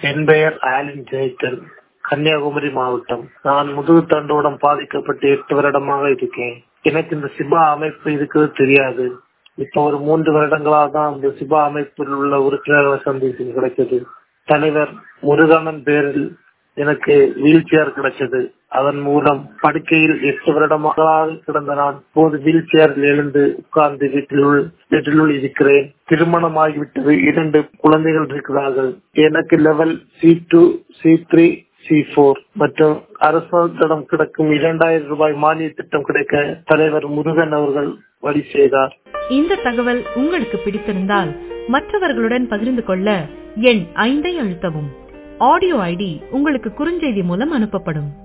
என் பெயர் ஆலின் ஜெயத்தன் கன்னியாகுமரி மாவட்டம் நான் முதுகு தண்டோடம் பாதிக்கப்பட்டு எட்டு வருடமாக இருக்கேன் எனக்கு இந்த சிபா அமைப்பு இருக்கிறது தெரியாது இப்ப ஒரு மூன்று வருடங்களாக தான் இந்த சிபா அமைப்பில் உள்ள உறுப்பினர்களை சந்தித்து கிடைச்சது தலைவர் முருகனன் பேரில் எனக்கு வீல் சேர் கிடைச்சது அதன் மூலம் படுக்கையில் எட்டு வருடமாக கிடந்த நான் இப்போது வீல் சேரில் எழுந்து உட்கார்ந்து வீட்டிலுள் வீட்டிலுள் இருக்கிறேன் திருமணமாகிவிட்டது இரண்டு குழந்தைகள் இருக்கிறார்கள் எனக்கு level C two C three C four மற்றும் அரசாங்கத்திடம் கிடைக்கும் இரண்டாயிரம் ரூபாய் மானிய திட்டம் கிடைக்க தலைவர் முருகன் அவர்கள் வழி செய்தார் இந்த தகவல் உங்களுக்கு பிடித்திருந்தால் மற்றவர்களுடன் பகிர்ந்து கொள்ள எண் ஐந்தை அழுத்தவும் ஆடியோ ஐடி உங்களுக்கு குறுஞ்செய்தி மூலம் அனுப்பப்படும்